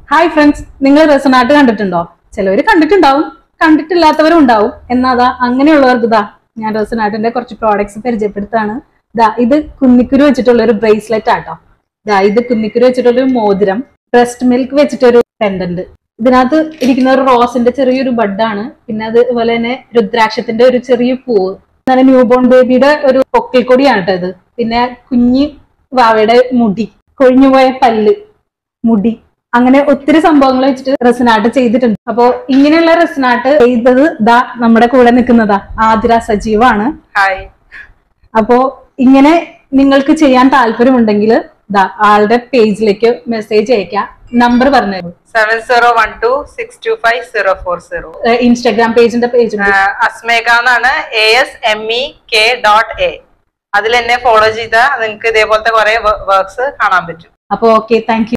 hi friends നിങ്ങൾ റെസനാട്ട് കണ്ടിട്ടുണ്ടോ ചിലവർ കണ്ടിട്ടുണ്ടാവും കണ്ടിട്ടില്ലാത്തവരും ഉണ്ടാവും എന്നാ അതാ അങ്ങനെയുള്ളവർക്ക് ഇതാ ഞാൻ റെസനാട്ടിന്റെ കുറച്ച് പ്രോഡക്ട്സ് പരിചയപ്പെടുത്താണ് ഇതാ ഇത് കുന്നിക്കുരു വെച്ചിട്ടുള്ള ഒരു ബ്രേസ്ലെറ്റ് ആട്ടോ ഇതാ ഇത് കുന്നിക്കുരു വെച്ചിട്ടുള്ള ഒരു മോതിരം ബ്രസ്റ്റ് മിൽക്ക് വെച്ചിട്ടൊരു പെൻഡന്റ് ഇതിനകത്ത് ഇരിക്കുന്ന ഒരു റോസിന്റെ ചെറിയൊരു ബഡാണ് പിന്നെ അതുപോലെ തന്നെ രുദ്രാക്ഷത്തിന്റെ ഒരു ചെറിയ പൂവ് നല്ല ന്യൂ ബോൺ ബേബിയുടെ ഒരു പൊക്കിൽ കൊടിയാണ് കേട്ടോ ഇത് പിന്നെ കുഞ്ഞ് വാവയുടെ മുടി കൊഴിഞ്ഞുപോയ പല്ല് മുടി അങ്ങനെ ഒത്തിരി സംഭവങ്ങൾ വെച്ചിട്ട് റെസിനാട്ട് ചെയ്തിട്ടുണ്ട് അപ്പോ ഇങ്ങനെയുള്ള റെസിനാട്ട് ചെയ്തത് ദാ നമ്മുടെ കൂടെ നിൽക്കുന്നതാ ആതിര സജീവാണ് ഹായ് അപ്പോ ഇങ്ങനെ നിങ്ങൾക്ക് ചെയ്യാൻ താല്പര്യമുണ്ടെങ്കിൽ ദാ ആളുടെ പേജിലേക്ക് മെസ്സേജ് അയക്കാം നമ്പർ പറഞ്ഞു seven zero one two six two five zero four zero Instagram പേജിന്റെ പേജ് അസ്മേക എന്നാണ് A S M E K dot A അതിൽ എന്നെ ഫോളോ ചെയ്താൽ നിങ്ങൾക്ക് ഇതേപോലത്തെ കുറെ വർക്ക്സ് കാണാൻ പറ്റും അപ്പൊ ഓക്കെ താങ്ക്